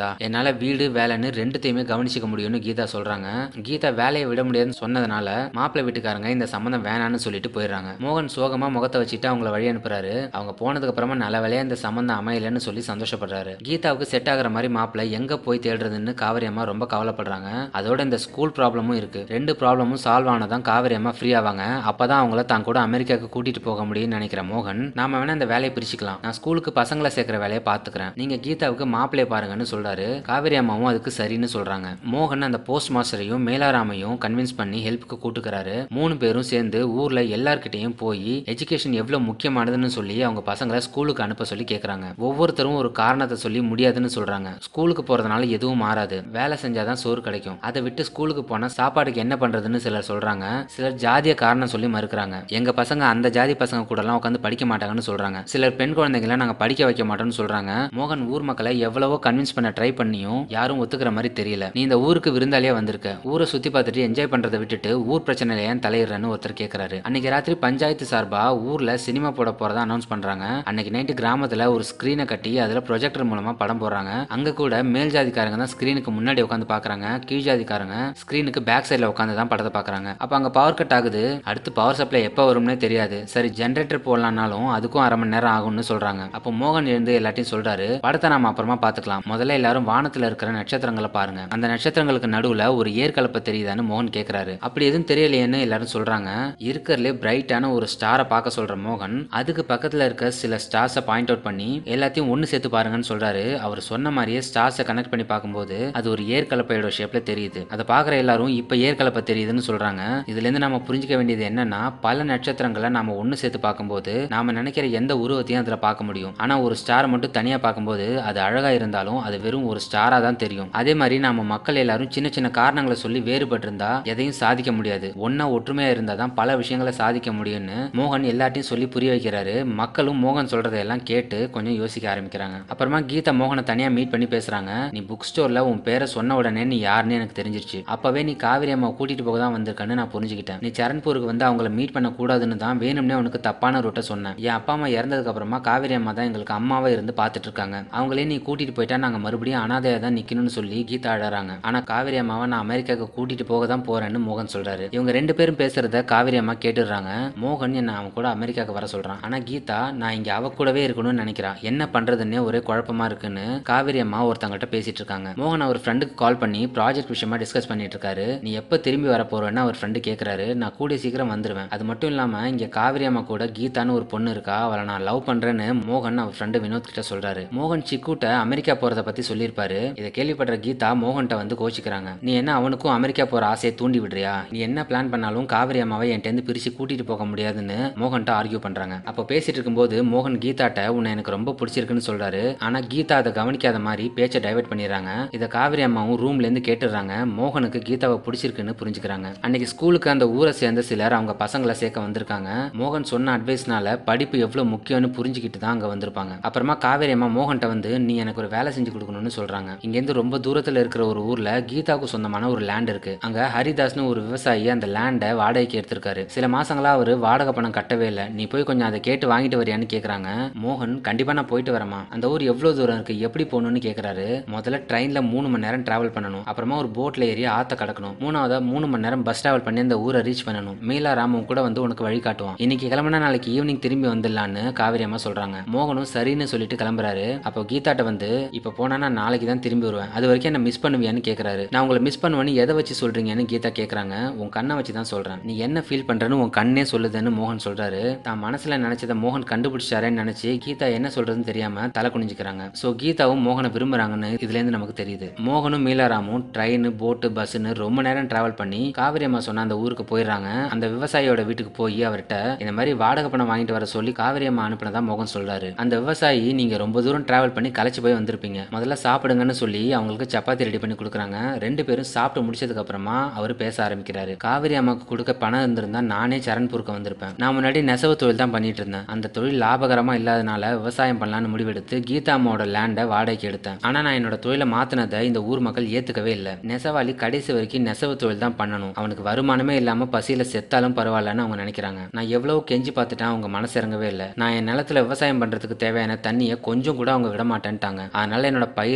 என்னால வீடு வேலைன்னு ரெண்டுத்தையுமே கவனிச்சுக்க முடியும்னு கீதா சொல்றாங்க கீதா வேலையை விட முடியாதுன்னு சொன்னதுனால மாப்பிள்ளை வீட்டுக்காரங்க இந்த சம்மந்தம் வேணான்னு சொல்லிட்டு போயிடுறாங்க மோகன் சோகமா முகத்தை வச்சுட்டு அவங்கள வழி அனுப்புறாரு அவங்க போனதுக்கு அப்புறமா நல்ல வேலையா இந்த சம்மந்தம் அமையலன்னு சொல்லி சந்தோஷப்படுறாரு கீதாவுக்கு செட் ஆகுற மாதிரி மாப்பிள்ளை எங்க போய் தேடுறதுன்னு காவிரி அம்மா ரொம்ப கவலைப்படுறாங்க அதோட இந்த ஸ்கூல் ப்ராப்ளமும் இருக்கு ரெண்டு ப்ராப்ளமும் சால்வ் ஆனதான் காவிரி அம்மா ஃப்ரீ ஆவாங்க அப்பதான் அவங்கள தான் கூட அமெரிக்காவுக்கு கூட்டிட்டு போக முடியும்னு நினைக்கிற மோகன் நாம வேணா இந்த வேலையை பிரிச்சுக்கலாம் நான் ஸ்கூலுக்கு பசங்களை சேர்க்கிற வேலையை பார்த்துக்கிறேன் நீங்க கீதாவுக்கு மாப்பிள்ளைய பாருங்கன்னு சொல்றாரு காவிரி அம்மாவும் அதுக்கு சரின்னு சொல்றாங்க மோகன் அந்த போஸ்ட் மாஸ்டரையும் மேலாராமையும் கன்வின்ஸ் பண்ணி ஹெல்ப்புக்கு கூட்டுக்கிறாரு மூணு பேரும் சேர்ந்து ஊர்ல எல்லார்கிட்டையும் போய் எஜுகேஷன் எவ்வளவு முக்கியமானதுன்னு சொல்லி அவங்க பசங்களை ஸ்கூலுக்கு அனுப்ப சொல்லி கேக்குறாங்க ஒவ்வொருத்தரும் ஒரு காரணத்தை சொல்லி முடியாதுன்னு சொல்றாங்க ஸ்கூலுக்கு போறதுனால எதுவும் மாறாது வேலை செஞ்சாதான் சோறு கிடைக்கும் அதை விட்டு ஸ்கூலுக்கு போனா சாப்பாடுக்கு என்ன பண்றதுன்னு சிலர் சொல்றாங்க சிலர் ஜாதிய காரணம் சொல்லி மறுக்கிறாங்க எங்க பசங்க அந்த ஜாதி பசங்க கூட எல்லாம் உட்காந்து படிக்க மாட்டாங்கன்னு சொல்றாங்க சிலர் பெண் குழந்தைங்களை நாங்க படிக்க வைக்க மாட்டோம்னு சொல்றாங்க மோகன் ஊர் மக்களை எவ்வளவோ கன்வின்ஸ் பண்ண ட்ரை பண்ணியும் யாரும் ஒத்துக்கிற மாதிரி தெரியல நீ இந்த ஊருக்கு விருந்தாளியா வந்திருக்க ஊரை சுத்தி பார்த்துட்டு என்ஜாய் பண்றதை விட்டுட்டு ஊர் பிரச்சனையில ஏன் தலையிடுறன்னு ஒருத்தர் கேக்குறாரு அன்னைக்கு ராத்திரி பஞ்சாயத்து சார்பா ஊர்ல சினிமா போட போறதா அனௌன்ஸ் பண்றாங்க அன்னைக்கு நைட்டு கிராமத்துல ஒரு ஸ்கிரீனை கட்டி அதுல ப்ரொஜெக்டர் மூலமா படம் போடுறாங்க அங்க கூட மேல் ஜாதிக்காரங்க தான் ஸ்கிரீனுக்கு முன்னாடி உட்காந்து பாக்குறாங்க கீழ் ஜாதிக்காரங்க ஸ்கிரீனுக்கு பேக் சைடுல உட்காந்து தான் படத்தை பாக்குறாங்க அப்ப அங்க பவர் கட் ஆகுது அடுத்து பவர் சப்ளை எப்போ வரும்னே தெரியாது சரி ஜென்ரேட்டர் போடலாம்னாலும் அதுக்கும் அரை மணி நேரம் ஆகும்னு சொல்றாங்க அப்போ மோகன் எழுந்து எல்லாத்தையும் சொல்றாரு படத்தை நாம அப்புறமா பாத்துக்கலாம் முதல்ல எல்லாரும் வானத்துல இருக்கிற நட்சத்திரங்களை பாருங்க அந்த நட்சத்திரங்களுக்கு நடுவுல ஒரு ஏற்கலப்பை தெரியுதான்னு மோகன் கேக்குறாரு அப்படி எதுவும் தெரியலையேன்னு எல்லாரும் சொல்றாங்க இருக்கிறதுலே பிரைட்டான ஒரு ஸ்டாரை பார்க்க சொல்ற மோகன் அதுக்கு பக்கத்துல இருக்க சில ஸ்டார்ஸை பாயிண்ட் அவுட் பண்ணி எல்லாத்தையும் ஒன்னு சேர்த்து பாருங்கன்னு சொல்றாரு அவர் சொன்ன மாதிரியே ஸ்டார்ஸை கனெக்ட் பண்ணி பார்க்கும்போது அது ஒரு ஏற்கலப்பையோட ஷேப்ல தெரியுது அதை பார்க்குற எல்லாரும் இப்ப ஏற்கலப்பை தெரியுதுன்னு சொல்றாங்க இதுல இருந்து நம்ம புரிஞ்சுக்க வேண்டியது என்னன்னா பல நட்சத்திரங்களை நாம ஒன்னு சேர்த்து பார்க்கும்போது நாம நினைக்கிற எந்த உருவத்தையும் அதுல பார்க்க முடியும் ஆனா ஒரு ஸ்டார் மட்டும் தனியா பார்க்கும்போது அது அழகா இருந்தாலும் அது வெறும் ஒரு ஸ்டாரா தான் தெரியும் அதே மாதிரி நாம மக்கள் எல்லாரும் சின்ன சின்ன காரணங்களை சொல்லி வேறுபட்டிருந்தா எதையும் சாதிக்க முடியாது ஒன்னா ஒற்றுமையா இருந்தா தான் பல விஷயங்களை சாதிக்க முடியும்னு மோகன் எல்லாத்தையும் சொல்லி புரிய வைக்கிறாரு மக்களும் மோகன் சொல்றதையெல்லாம் கேட்டு கொஞ்சம் யோசிக்க ஆரம்பிக்கிறாங்க அப்புறமா கீதா மோகனை தனியா மீட் பண்ணி பேசுறாங்க நீ புக் ஸ்டோர்ல உன் பேரை சொன்ன உடனே நீ யாருன்னு எனக்கு தெரிஞ்சிருச்சு அப்பவே நீ காவிரி அம்மா கூட்டிட்டு போக தான் வந்திருக்கன்னு நான் புரிஞ்சுக்கிட்டேன் நீ சரண்பூருக்கு வந்து அவங்கள மீட் பண்ண கூடாதுன்னு தான் வேணும்னே உனக்கு தப்பான ரூட்டை சொன்னேன் என் அப்பா அம்மா இறந்ததுக்கு அப்புறமா காவிரி அம்மா தான் எங்களுக்கு அம்மாவா இருந்து பார்த்துட்டு இருக்காங்க அவங்களே நீ கூட்டிட்டு போயிட்டா நாங்க மறுபடியும் அனாதையா தான் நிக்கணும்னு சொல்லி கீதா அழறாங்க ஆனா காவிரி அம்மாவை நான் அமெரிக்காவுக்கு கூட்டிட்டு போக தான் போறேன்னு மோகன் சொல்றாரு இவங்க ரெண்டு பேரும் பேசுறத காவிரி அம்மா கேட்டுடுறாங்க மோகன் என்ன அவன் கூட அமெரிக்காவுக்கு வர சொல்றான் ஆனா கீதா நான் இங்க அவ கூடவே இருக்கணும்னு நினைக்கிறா என்ன பண்றதுன்னே ஒரே குழப்பமா இருக்குன்னு காவிரி அம்மா ஒருத்தங்கிட்ட பேசிட்டு இருக்காங்க மோகன் அவர் ஃப்ரெண்டுக்கு கால் பண்ணி ப்ராஜெக்ட் விஷயமா டிஸ்கஸ் பண்ணிட்டு இருக்காரு நீ எப்ப திரும்பி வர போறேன்னு அவர் ஃப்ரெண்டு கேக்குறாரு நான் கூடிய சீக்கிரம் வந்துருவேன் அது மட்டும் இல்லாம இங்க காவிரி அம்மா கூட கீதான்னு ஒரு பொண்ணு இருக்கா அவளை நான் லவ் பண்றேன்னு மோகன் அவர் ஃப்ரெண்டு வினோத் கிட்ட சொல்றாரு மோகன் சிக்குட்ட அமெரிக்கா போறத பத்தி சொல்லியிருப்பாரு இதை கேள்விப்படுற கீதா மோகன்கிட்ட வந்து கோச்சிக்கிறாங்க நீ என்ன அவனுக்கும் அமெரிக்கா போற ஆசையை தூண்டி விடுறியா நீ என்ன பிளான் பண்ணாலும் காவிரி அம்மாவை என்கிட்ட பிரிச்சு கூட்டிட்டு போக முடியாதுன்னு மோகன்ட்ட ஆர்கியூ பண்றாங்க அப்போ பேசிட்டு இருக்கும்போது மோகன் கீதாட்ட உன்னை எனக்கு ரொம்ப பிடிச்சிருக்குன்னு சொல்றாரு ஆனா கீதா அதை கவனிக்காத மாதிரி பேச்சை டைவர்ட் பண்ணிடுறாங்க இதை காவிரி அம்மாவும் ரூம்ல இருந்து கேட்டுடுறாங்க மோகனுக்கு கீதாவை பிடிச்சிருக்குன்னு புரிஞ்சுக்கிறாங்க அன்னைக்கு ஸ்கூலுக்கு அந்த ஊரை சேர்ந்த சிலர் அவங்க பசங்களை சேர்க்க வந்திருக்காங்க மோகன் சொன்ன அட்வைஸ்னால படிப்பு எவ்வளவு முக்கியம்னு புரிஞ்சுக்கிட்டு தான் அங்க வந்திருப்பாங்க அப்புறமா காவேரி அம்மா மோகன்ட்ட வந்து நீ எனக்கு ஒரு வேலை செஞ்சு கொடுக்கணும்னு சொல்றாங்க இங்கேருந்து ரொம்ப தூரத்துல இருக்கிற ஒரு ஊர்ல கீதாவுக்கு சொந்தமான ஒரு லேண்ட் இருக்கு அங்க ஹரிதாஸ்னு ஒரு விவசாயி அந்த லேண்டை வாடகைக்கு எடுத்திருக்காரு சில மாசங்களா அவரு வாடகை பணம் கட்டவே இல்லை நீ போய் கொஞ்சம் அதை கேட்டு வாங்கிட்டு வரியான்னு கேக்குறாங்க மோகன் கண்டிப்பா நான் போயிட்டு வரேம்மா அந்த ஊர் எவ்வளவு தூரம் இருக்கு எப்படி போகணும்னு கேக்குறாரு முதல்ல ட்ரெயின்ல மூணு மணி நேரம் டிராவல் பண்ணணும் அப்புறமா ஒரு போட்ல ஏறி ஆத்த கடக்கணும் மூணாவதா மூணு மணி நேரம் பஸ் டிராவல் பண்ணி அந்த ஊரை ரீச் பண்ணணும் மீலா ராமும் கூட வந்து உனக்கு வழி காட்டுவான் இன்னைக்கு கிளம்புனா நாளைக்கு ஈவினிங் திரும்பி வந்துடலான்னு காவிரி அம்மா சொல்றாங்க மோகனும் சரின்னு சொல்லிட்டு கிளம்புறாரு அப்போ கீதாட்ட வந்து இப்போ போனா நான் நாளைக்கு தான் திரும்பி வருவேன் அது வரைக்கும் என்ன மிஸ் பண்ணுவியான்னு கேக்குறாரு நான் உங்களை மிஸ் பண்ணுவேன்னு எதை வச்சு சொல்றீங்கன்னு கீதா கேக்குறாங்க உன் கண்ணை வச்சு தான் சொல்றேன் நீ என்ன ஃபீல் பண்றேன்னு உன் கண்ணே சொல்லுதுன்னு மோகன் சொல்றாரு தான் மனசுல நினைச்சதை மோகன் கண்டுபிடிச்சாரேன்னு நினைச்சு கீதா என்ன சொல்றதுன்னு தெரியாம தலை குனிஞ்சுக்கிறாங்க ஸோ கீதாவும் மோகனை விரும்புறாங்கன்னு இதுல இருந்து நமக்கு தெரியுது மோகனும் மீலாராமும் ட்ரெயின் போட்டு பஸ்ன்னு ரொம்ப நேரம் டிராவல் பண்ணி காவிரி அம்மா சொன்ன அந்த ஊருக்கு போயிடுறாங்க அந்த விவசாயியோட வீட்டுக்கு போய் அவர்கிட்ட இந்த மாதிரி வாடகை பணம் வாங்கிட்டு வர சொல்லி காவிரி அம்மா அனுப்பினதா மோகன் சொல்றாரு அந்த விவசாயி நீங்க ரொம்ப தூரம் டிராவல் பண்ணி களைச்சு போய் வந்திருப்பீங்க முதல்ல சாப்பிடுங்கன்னு சொல்லி அவங்களுக்கு சப்பாத்தி ரெடி பண்ணி கொடுக்குறாங்க ரெண்டு பேரும் சாப்பிட்டு முடிச்சதுக்கு அப்புறமா அவர் பேச ஆரம்பிக்கிறாரு காவிரி அம்மாக்கு கொடுக்க பணம் இருந்திருந்தா நானே சரண்பூருக்கு வந்திருப்பேன் நான் முன்னாடி நெசவு தொழில் தான் பண்ணிட்டு இருந்தேன் அந்த தொழில் லாபகரமா இல்லாதனால விவசாயம் பண்ணலாம்னு முடிவெடுத்து கீதா அம்மாவோட லேண்டை வாடகைக்கு எடுத்தேன் ஆனா நான் என்னோட தொழிலை மாத்தினதை இந்த ஊர் மக்கள் ஏத்துக்கவே இல்லை நெசவாளி கடைசி வரைக்கும் நெசவு தொழில் தான் பண்ணணும் அவனுக்கு வருமானமே இல்லாம பசியில செத்தாலும் பரவாயில்லன்னு அவங்க நினைக்கிறாங்க நான் எவ்வளவு கெஞ்சி பார்த்துட்டேன் அவங்க மனசு இறங்கவே இல்லை நான் என் நிலத்துல விவசாயம் பண்றதுக்கு தேவையான தண்ணியை கொஞ்சம் கூட அவங்க விட மாட்டேன்ட்டாங்க அதனால என்னோட பயிரெல்லாம் கறி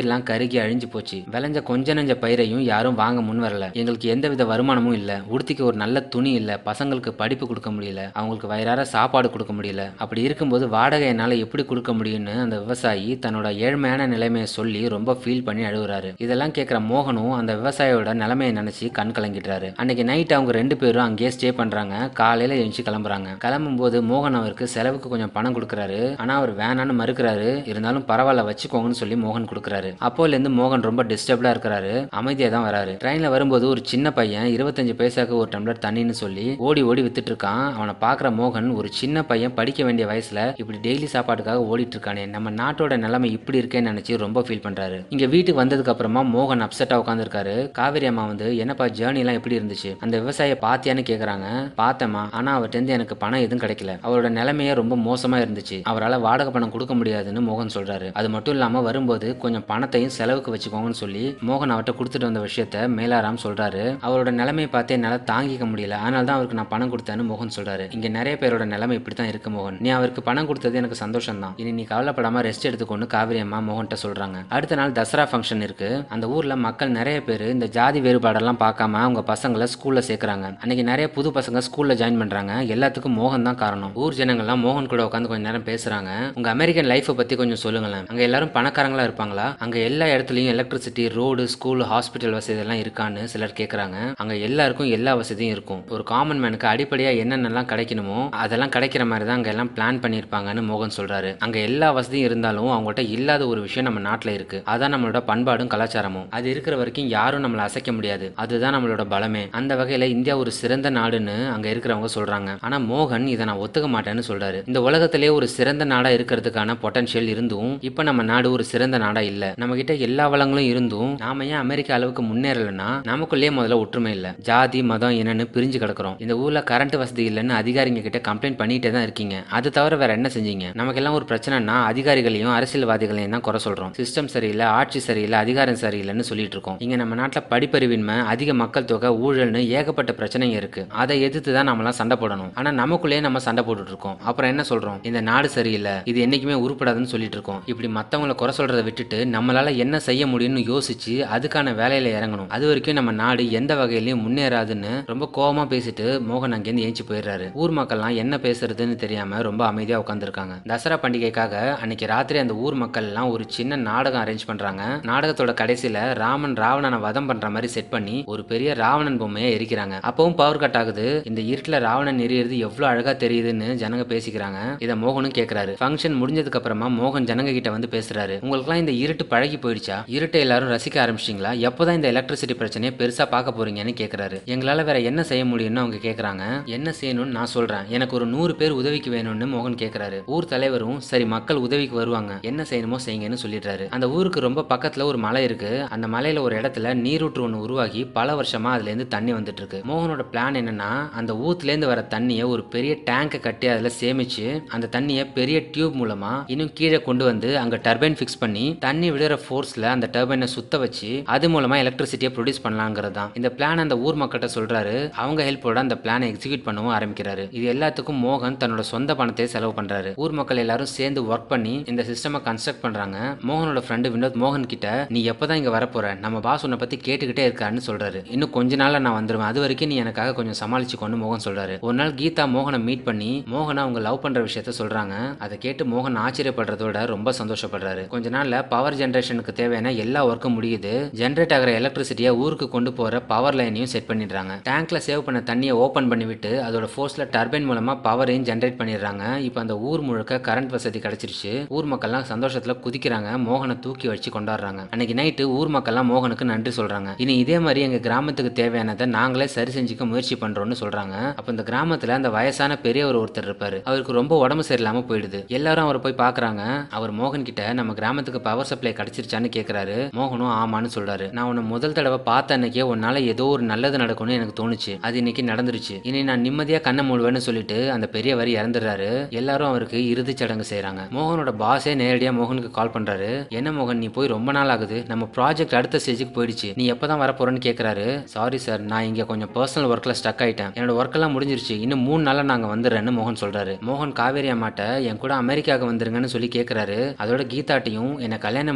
கருகி அழிஞ்சு போச்சு விளைஞ்ச கொஞ்ச நெஞ்ச பயிரையும் யாரும் வாங்க முன் வரல எங்களுக்கு எந்தவித வருமானமும் இல்ல உடுத்திக்க ஒரு நல்ல துணி இல்ல பசங்களுக்கு படிப்பு கொடுக்க முடியல அவங்களுக்கு வயிறார சாப்பாடு கொடுக்க முடியல அப்படி இருக்கும்போது வாடகை என்னால எப்படி கொடுக்க முடியும்னு அந்த விவசாயி தன்னோட ஏழ்மையான நிலைமையை சொல்லி ரொம்ப ஃபீல் பண்ணி அழுகுறாரு இதெல்லாம் கேட்குற மோகனும் அந்த விவசாயியோட நிலைமையை நினைச்சு கண் கலங்கிடுறாரு அன்னைக்கு நைட் அவங்க ரெண்டு பேரும் அங்கேயே ஸ்டே பண்றாங்க காலையில எழுந்துச்சு கிளம்புறாங்க கிளம்பும்போது மோகன் அவருக்கு செலவுக்கு கொஞ்சம் பணம் கொடுக்குறாரு ஆனா அவர் வேணான்னு மறுக்கிறாரு இருந்தாலும் பரவாயில்ல வச்சுக்கோங்கன்னு சொல்லி மோகன் கொடுக்குறாரு அப்போல இருந்து மோகன் ரொம்ப டிஸ்டர்ப்டா இருக்கிறாரு அமைதியா தான் வராரு ட்ரெயின்ல வரும்போது ஒரு சின்ன பையன் இருபத்தஞ்சு பைசாக்கு ஒரு டம்ளர் தண்ணின்னு சொல்லி ஓடி ஓடி வித்துட்டு இருக்கான் அவனை பாக்குற மோகன் ஒரு சின்ன பையன் படிக்க வேண்டிய வயசுல இப்படி டெய்லி சாப்பாட்டுக்காக ஓடிட்டு இருக்கானே நம்ம நாட்டோட நிலைமை இப்படி இருக்கேன்னு நினைச்சு ரொம்ப ஃபீல் பண்றாரு இங்க வீட்டுக்கு வந்ததுக்கு அப்புறமா மோகன் அப்செட்டா உட்காந்துருக்காரு காவேரி அம்மா வந்து என்னப்பா ஜேர்னி எல்லாம் எப்படி இருந்துச்சு அந்த விவசாய பாத்தியான்னு கேக்குறாங்க பார்த்தேம்மா ஆனா அவர்கிட்ட இருந்து எனக்கு பணம் எதுவும் கிடைக்கல அவரோட நிலைமையே ரொம்ப மோசமா இருந்துச்சு அவரால் வாடகை பணம் கொடுக்க முடியாதுன்னு மோகன் சொல்றாரு அது மட்டும் இல்லாம வரும்போது கொஞ்சம் பணத்தையும் செலவுக்கு வச்சுக்கோங்கன்னு சொல்லி மோகன் அவர்கிட்ட கொடுத்துட்டு வந்த விஷயத்த மேலாராம் சொல்றாரு அவரோட நிலைமையை பார்த்து என்னால தாங்கிக்க முடியல அதனால தான் அவருக்கு நான் பணம் கொடுத்தேன்னு மோகன் சொல்றாரு இங்க நிறைய பேரோட நிலைமை இப்படி தான் இருக்கு மோகன் நீ அவருக்கு பணம் கொடுத்தது எனக்கு சந்தோஷம் தான் இனி நீ கவலைப்படாம ரெஸ்ட் எடுத்துக்கொண்டு காவிரி அம்மா மோகன்கிட்ட சொல்றாங்க அடுத்த நாள் தசரா ஃபங்க்ஷன் இருக்கு அந்த ஊர்ல மக்கள் நிறைய பேர் இந்த ஜாதி வேறுபாடெல்லாம் பார்க்காம அவங்க பசங்களை ஸ்கூல்ல சேர்க்கறாங்க அன்னைக்கு நிறைய புது பசங்க ஸ்கூல்ல ஜாயின் பண்றாங்க எல்லாத்துக்கும் மோகன் தான் காரணம் ஊர் ஜனங்கள்லாம் மோகன் கூட உட்காந்து கொஞ்ச நேரம் பேசுறாங்க உங்க அமெரிக்கன் லைஃப்பை பத்தி கொஞ்சம் சொல்லுங்களேன் அங்க எல்லாரும் பணக்காரங்களா இருப்பாங்களா அங்க எல்லா இடத்துலயும் எலக்ட்ரிசிட்டி ரோடு ஸ்கூல் ஹாஸ்பிட்டல் வசதி எல்லாம் இருக்கான்னு சிலர் கேக்குறாங்க அங்க எல்லாருக்கும் எல்லா வசதியும் இருக்கும் ஒரு காமன் மேனுக்கு அடிப்படையா என்னென்னலாம் கிடைக்கணுமோ அதெல்லாம் கிடைக்கிற மாதிரி தான் அங்க எல்லாம் பிளான் பண்ணியிருப்பாங்கன்னு மோகன் சொல்றாரு அங்க எல்லா வசதியும் இருந்தாலும் அவங்ககிட்ட இல்லாத ஒரு விஷயம் நம்ம நாட்டுல இருக்கு அதான் நம்மளோட பண்பாடும் கலாச்சாரமும் அது இருக்கிற வரைக்கும் யாரும் நம்மளை அசைக்க முடியாது அதுதான் நம்மளோட பலமே அந்த வகையில இந்தியா ஒரு சிறந்த நாடுன்னு அங்க இருக்கிறவங்க சொல்றாங்க ஆனா மோகன் இதை நான் ஒத்துக்க மாட்டேன்னு சொல்றாரு இந்த உலகத்திலே ஒரு சிறந்த நாடா இருக்கிறதுக்கான பொட்டன்ஷியல் இருந்தும் இப்ப நம்ம நாடு ஒரு சிறந்த நாடா இல்ல நம்ம கிட்ட எல்லா வளங்களும் இருந்தும் நாம ஏன் அமெரிக்க அளவுக்கு முன்னேறலைன்னா நமக்குள்ளேயே முதல்ல ஒற்றுமை இல்ல ஜாதி மதம் என்னன்னு பிரிஞ்சு கிடக்குறோம் இந்த ஊர்ல கரண்ட் வசதி இல்லைன்னு அதிகாரிங்க கிட்ட கம்ப்ளைண்ட் பண்ணிட்டே தான் இருக்கீங்க அது தவிர வேற என்ன செஞ்சீங்க நமக்கெல்லாம் ஒரு பிரச்சனைனா அதிகாரிகளையும் அரசியல்வாதிகளையும் தான் குறை சொல்றோம் சிஸ்டம் சரியில்லை ஆட்சி சரியில்லை அதிகாரம் சரியில்லைன்னு சொல்லிட்டு இருக்கோம் இங்க நம்ம நாட்டுல படிப்பறிவின்மை அதிக மக்கள் தொகை ஊழல்னு ஏகப்பட்ட பிரச்சனைங்க இருக்கு அதை எதிர்த்து தான் நம்மளாம் சண்டை போடணும் ஆனா நமக்குள்ளேயே நம்ம சண்டை போட்டுட்டு இருக்கோம் அப்புறம் என்ன சொல்றோம் இந்த நாடு சரியில்லை இது என்னைக்குமே உருப்படாதுன்னு சொல்லிட்டு இருக்கோம் இப்படி மத்தவங்களை குறை சொல்றதை விட்டுட்டு நம்மளால என்ன செய்ய முடியும்னு யோசிச்சு அதுக்கான வேலையில இறங்கணும் அது வரைக்கும் நம்ம நாடு எந்த வகையிலயும் முன்னேறாதுன்னு ரொம்ப கோவமா பேசிட்டு மோகன் அங்கேருந்து ஏஞ்சி போயிடுறாரு ஊர் மக்கள்லாம் என்ன பேசுறதுன்னு தெரியாம ரொம்ப அமைதியா உட்காந்துருக்காங்க தசரா பண்டிகைக்காக அன்னைக்கு ராத்திரி அந்த ஊர் மக்கள் எல்லாம் ஒரு சின்ன நாடகம் அரேஞ்ச் பண்றாங்க நாடகத்தோட கடைசியில ராமன் ராவணனை வதம் பண்ற மாதிரி செட் பண்ணி ஒரு பெரிய ராவணன் பொம்மையை எரிக்கிறாங்க அப்பவும் பவர் கட் ஆகுது இந்த இருட்டுல ராவணன் எரியறது எவ்வளவு அழகா தெரியுதுன்னு ஜனங்க பேசிக்கிறாங்க இத மோகனும் கேக்குறாரு ஃபங்க்ஷன் முடிஞ்சதுக்கு அப்புறமா மோகன் ஜனங்க கிட்ட வந்து பேசுறாரு உங்களுக்குலாம் இந்த இருட்டு பழகி போயிடுச்சா இருட்டை எல்லாரும் ரசிக்க ஆரம்பிச்சிங்களா எப்போதான் இந்த எலக்ட்ரிசிட்டி பிரச்சனையை பெருசா பார்க்க போறீங்கன்னு கேக்குறாரு எங்களால வேற என்ன செய்ய முடியும்னு அவங்க கேக்குறாங்க என்ன செய்யணும்னு நான் சொல்றேன் எனக்கு ஒரு நூறு பேர் உதவிக்கு வேணும்னு மோகன் கேக்குறாரு ஊர் தலைவரும் சரி மக்கள் உதவிக்கு வருவாங்க என்ன செய்யணுமோ செய்யுங்கன்னு சொல்லிடுறாரு அந்த ஊருக்கு ரொம்ப பக்கத்துல ஒரு மலை இருக்கு அந்த மலையில ஒரு இடத்துல நீரூற்று ஒன்று உருவாகி பல வருஷமா அதுல இருந்து தண்ணி வந்துட்டு இருக்கு மோகனோட பிளான் என்னன்னா அந்த ஊத்துல இருந்து வர தண்ணியை ஒரு பெரிய டேங்கை கட்டி அதுல சேமிச்சு அந்த தண்ணியை பெரிய டியூப் மூலமா இன்னும் கீழே கொண்டு வந்து அங்க டர்பைன் ஃபிக்ஸ் பண்ணி தண்ணி விழுற ஃபோர்ஸ்ல அந்த டர்பைனை சுத்த வச்சு அது மூலமா எலக்ட்ரிசிட்டியை ப்ரொடியூஸ் பண்ணலாங்கிறது தான் இந்த பிளான் அந்த ஊர் மக்கள்கிட்ட சொல்றாரு அவங்க ஹெல்ப்போட அந்த பிளானை எக்ஸிக்யூட் பண்ணவும் ஆரம்பிக்கிறாரு இது எல்லாத்துக்கும் மோகன் தன்னோட சொந்த பணத்தை செலவு பண்றாரு ஊர் மக்கள் எல்லாரும் சேர்ந்து ஒர்க் பண்ணி இந்த சிஸ்டமை கன்ஸ்ட்ரக்ட் பண்றாங்க மோகனோட ஃப்ரெண்டு வினோத் மோகன் கிட்ட நீ எப்பதான் இங்க வரப்போற நம்ம பாஸ் உன்னை பத்தி கேட்டுக்கிட்டே இருக்காருன்னு சொல்றாரு இன்னும் கொஞ்ச நாள்ல நான் வந்துருவேன் அது வரைக்கும் நீ எனக்காக கொஞ்சம் சமாளிச்சுக்கொண்டு மோகன் சொல்றாரு ஒரு நாள் கீதா மோகனை மீட் பண்ணி மோகனை அவங்க லவ் பண்ற விஷயத்த சொல்றாங்க அதை கேட்டு மோகன் ஆச்சரியப்படுறதோட ரொம்ப சந்தோஷப்படுறாரு கொஞ்ச நாள்ல பவர் ஜென்ரேஷனுக்கு தேவையான எல்லா ஒர்க்கும் முடியுது ஜென்ரேட் ஆகிற எலக்ட்ரிசிட்டியை ஊருக்கு கொண்டு போற பவர் லைனையும் செட் பண்ணிடுறாங்க டேங்க்ல சேவ் பண்ண தண்ணியை ஓபன் பண்ணிவிட்டு அதோட ஃபோர்ஸ்ல டர்பைன் மூலமா பவரையும் ஜென்ரேட் பண்ணிடுறாங்க இப்போ அந்த ஊர் முழுக்க கரண்ட் வசதி கிடைச்சிருச்சு ஊர் மக்கள்லாம் சந்தோஷத்துல குதிக்கிறாங்க மோகனை தூக்கி வச்சு கொண்டாடுறாங்க அன்னைக்கு நைட்டு ஊர் மக்கள்லாம் மோகனுக்கு நன்றி சொல்றாங்க இனி இதே மாதிரி எங்க கிராமத்துக்கு தேவையானதை நாங்களே சரி செஞ்சுக்க முயற்சி பண்றோம்னு சொல்றாங்க அப்ப இந்த கிராமத்துல அந்த வயசான பெரியவர் ஒருத்தர் இருப்பாரு அவருக்கு ரொம்ப உடம்பு சரியில்லாம போயிடுது எல்லாரும் அவரை போய் பாக்குறாங்க அவர் மோகன் கிட்ட நம்ம கிராமத்துக்கு பவர் சப்ளை கிடைச்சிருச்சான்னு கேக்குறாரு மோகனும் ஆமான்னு சொல்றாரு நான் உன்னை முதல் தடவை பார்த்த அன்னைக்கே உன்னால ஏதோ ஒரு நல்லது நடக்கும்னு எனக்கு தோணுச்சு அது இன்னைக்கு நடந்துருச்சு இனி நான் நிம்மதியா கண்ணை மூடுவேன்னு சொல்லிட்டு அந்த பெரியவர் இறந்துடுறாரு எல்லாரும் அவருக்கு இறுதிச் சடங்கு செய்றாங்க மோகனோட பாஸே நேரடியா மோகனுக்கு கால் பண்றாரு என்ன மோகன் நீ போய் ரொம்ப நாள் ஆகுது நம்ம ப்ராஜெக்ட் அடுத்த ஸ்டேஜுக்கு போயிடுச்சு நீ எப்பதான் வரப்போறேன்னு கேக்குறாரு சாரி சார் நான் இங்க கொஞ்சம் பர்சனல் ஒர்க்ல ஸ்டக் ஆயிட்டேன் என்னோட ஒர்க் எல்லாம் முடிஞ்சிருச்சு இன்னும் மூணு நாள்ல நாங்க வந்துடுறேன்னு மோகன் சொல்றாரு மோகன் காவேரி அம்மாட்ட என் கூட அமெரிக்காவுக்கு வந்துருங்கன்னு சொல்லி கேக்குறாரு அதோட கீதாட்டையும் என்னை கல்யாணம் பண்ணிட்டு என்ன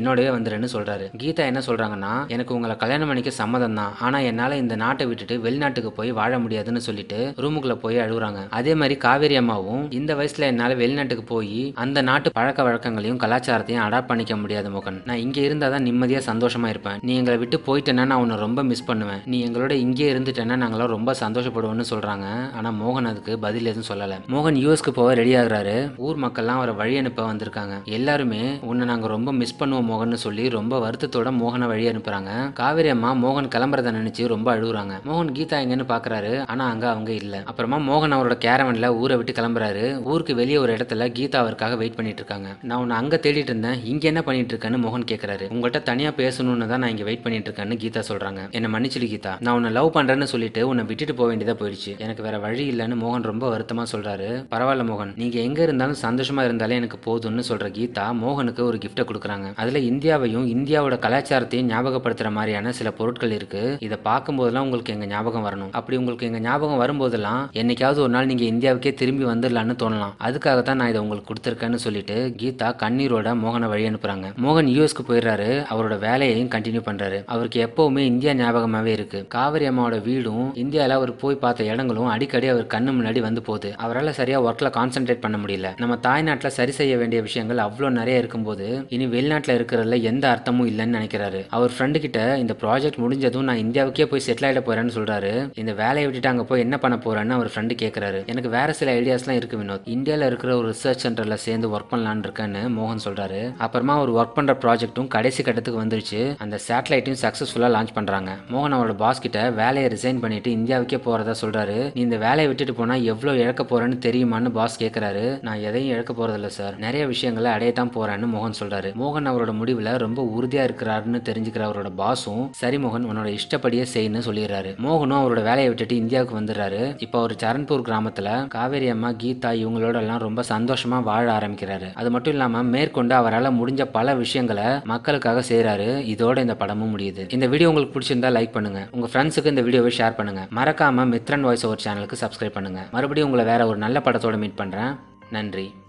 என்னோடவே வந்துருன்னு சொல்றாரு கீதா என்ன சொல்றாங்கன்னா எனக்கு உங்களை கல்யாணம் பண்ணிக்க சம்மதம் தான் ஆனா என்னால இந்த நாட்டை விட்டுட்டு வெளிநாட்டுக்கு போய் வாழ முடியாதுன்னு சொல்லிட்டு ரூமுக்குள்ள போய் அழுகுறாங்க அதே மாதிரி காவேரி அம்மாவும் இந்த வயசுல என்னால வெளிநாட்டுக்கு போய் அந்த நாட்டு பழக்க வழக்கங்களையும் கலாச்சாரத்தையும் அடாப்ட் பண்ணிக்க முடியாது மோகன் நான் இங்க இருந்தா தான் நிம்மதியா சந்தோஷமா இருப்பேன் நீ எங்களை விட்டு போயிட்டேன்னா நான் உன்னை ரொம்ப மிஸ் பண்ணுவேன் நீ எங்களோட இங்கே இருந்துட்டேன்னா நாங்களாம் ரொம்ப சந்தோஷப்படுவோம்னு சொல்றாங்க ஆனா மோகன் அதுக்கு பதில் எதுவும் சொல்லல மோகன் யூஎஸ்க்கு போக ரெடி ஆகுறாரு ஊர் மக்கள்லாம் அவரை வழி அனுப்ப வந்திருக்காங்க எல்லாருமே உன்னை நாங்க ரொம்ப மிஸ் பண்ணுவோம் மோகன்னு சொல்லி ரொம்ப வருத்தத்தோட மோகனை வழி அனுப்புறாங்க காவேரி அம்மா மோகன் கிளம்புறத நினைச்சு ரொம்ப அழுகுறாங்க மோகன் கீதா எங்கன்னு பாக்குறாரு ஆனா அங்க அவங்க இல்ல அப்புறமா மோகன் அவரோட கேரவன்ல ஊரை விட்டு கிளம்புறாரு ஊருக்கு வெளியே ஒரு இடத்துல கீதா அவருக்காக வெயிட் பண்ணிட்டு இருக்காங்க நான் உன்னை அங்க தேடிட்டு இருந்தேன் இங்க என்ன பண்ணிட்டு இருக்கேன்னு மோகன் கேக்குறாரு உங்கள்கிட்ட தனியா பேசணும்னு தான் நான் இங்க வெயிட் பண்ணிட்டு இருக்கேன்னு கீதா சொல்றாங்க என்ன மன்னிச்சிடு கீதா நான் உன்னை லவ் பண்றேன்னு சொல்லிட்டு உன்னை விட்டுட்டு போக வேண்டியதா போயிடுச்சு எனக்கு வேற வழி இல்லைன்னு மோகன் ரொம்ப வருத்தமா சொல்றாரு பரவாயில்ல மோகன் நீங்க எங்க இருந்தாலும் சந்தோஷமா இருந்தாலே எனக்கு போதும்னு சொல்ற கீதா மோகனுக்கு ஒரு கிஃப்ட்டை கொடுக்குறாங்க அதுல இந்தியாவையும் இந்தியாவோட கலாச்சாரத்தையும் ஞாபகப்படுத்துற மாதிரியான சில பொருட்கள் இருக்கு இதை பார்க்கும்போதெல்லாம் உங்களுக்கு எங்க ஞாபகம் வரணும் அப்படி உங்களுக்கு எங்க ஞாபகம் வரும்போதெல்லாம் என்னைக்காவது ஒரு நாள் நீங்க இந்தியாவுக்கே திரும்பி வந்துடலான்னு தோணலாம் அதுக்காக தான் நான் இதை உங்களுக்கு கொடுத்துருக்கேன்னு சொல்லிட்டு கீதா கண்ணீரோட மோகனை வழி அனுப்புறாங்க மோகன் யூஎஸ்க்கு போயிடுறாரு அவரோட வேலையையும் கண்டினியூ பண்றாரு அவருக்கு எப்பவுமே இந்தியா ஞாபகமாவே இருக்கு காவிரி அம்மாவோட வீடும் இந்தியாவில் அவர் போய் பார்த்த இடங்களும் அடிக்கடி அவர் கண்ணு முன்னாடி வந்து போகுது அவரால் சரியா ஒர்க்ல கான்சென்ட்ரேட் பண்ண முடியல நம்ம தாய்நாட்டில் சரி செய்ய வேண்டிய விஷயங்கள் அவ்வளோ நிறைய இருக்கும்போது இனி வெளிநாட்டில் இருக்கிறதுல எந்த அர்த்தமும் இல்லைன்னு நினைக்கிறாரு அவர் ஃப்ரெண்டு கிட்ட இந்த ப்ராஜெக்ட் முடிஞ்சதும் நான் இந்தியாவுக்கே போய் செட்டில் ஆகிட போறேன்னு சொல்றாரு இந்த வேலையை விட்டுட்டு அங்கே போய் என்ன பண்ண போறேன்னு அவர் ஃப்ரெண்டு கேட்கறாரு எனக்கு வேற சில ஐடியாஸ்லாம் இருக்கு வினோத் இந்தியாவில் இருக்கிற ஒரு ரிசர்ச் சென்டர்ல சேர்ந்து ஒர்க் பண்ணலான்னு இருக்கேன்னு மோகன் சொல்றாரு அப்புறமா அவர் ஒர்க் பண்ற ப்ராஜெக்ட்டும் கடைசி கட்டத்துக்கு வந்துருச்சு அந்த சேட்டலைட்டையும் சக்ஸஸ்ஃபுல்லாக லான்ச் பண்றாங்க மோகன் அவரோட பாஸ் கிட்ட வேலையை ரிசைன் பண்ணிட்டு இந்தியாவுக்கே போறதா சொல்றாரு நீ இந்த வேலையை விட்டுட்டு போனா எவ்வளோ இழக்க போறேன்னு தெரியுமான்னு பாஸ் கேட்கறாரு நான் எதையும் இழக்க போறதில்ல சார் நிறைய விஷயங்களை அடையத்தான் போறேன்னு மோகன் சொல்றாரு மோகன் அவரோட முடிவில் ரொம்ப உறுதியா இருக்கிறாருன்னு தெரிஞ்சுக்கிற அவரோட பாஸும் சரி மோகன் உன்னோட இஷ்டப்படியே செய்யணும்னு சொல்லிடுறாரு மோகனும் அவரோட வேலையை விட்டுட்டு இந்தியாவுக்கு வந்துடுறாரு இப்போ அவர் சரண்பூர் கிராமத்துல காவேரி அம்மா கீதா இவங்களோட எல்லாம் ரொம்ப சந்தோஷமா வாழ ஆரம்பிக்கிறாரு அது மட்டும் இல்லாம மேற்கொண்டு அவரால் முடிஞ்ச பல விஷயங்களை மக்களுக்காக செய்றாரு இதோட இந்த படமும் முடியுது இந்த வீடியோ உங்களுக்கு பிடிச்சிருந்தா லைக் பண்ணுங்க உங்க ஃப்ரெண்ட்ஸுக்கு இந்த வீடியோவை ஷேர் பண்ணுங்க மறக்காம மித்ரன் வாய்ஸ் ஓவர் சேனலுக்கு சப்ஸ்கிரைப் பண்ணுங்க மறுபடியும் உங்களை வேற ஒரு நல்ல படத்தோட மீட் பண்றேன் நன்றி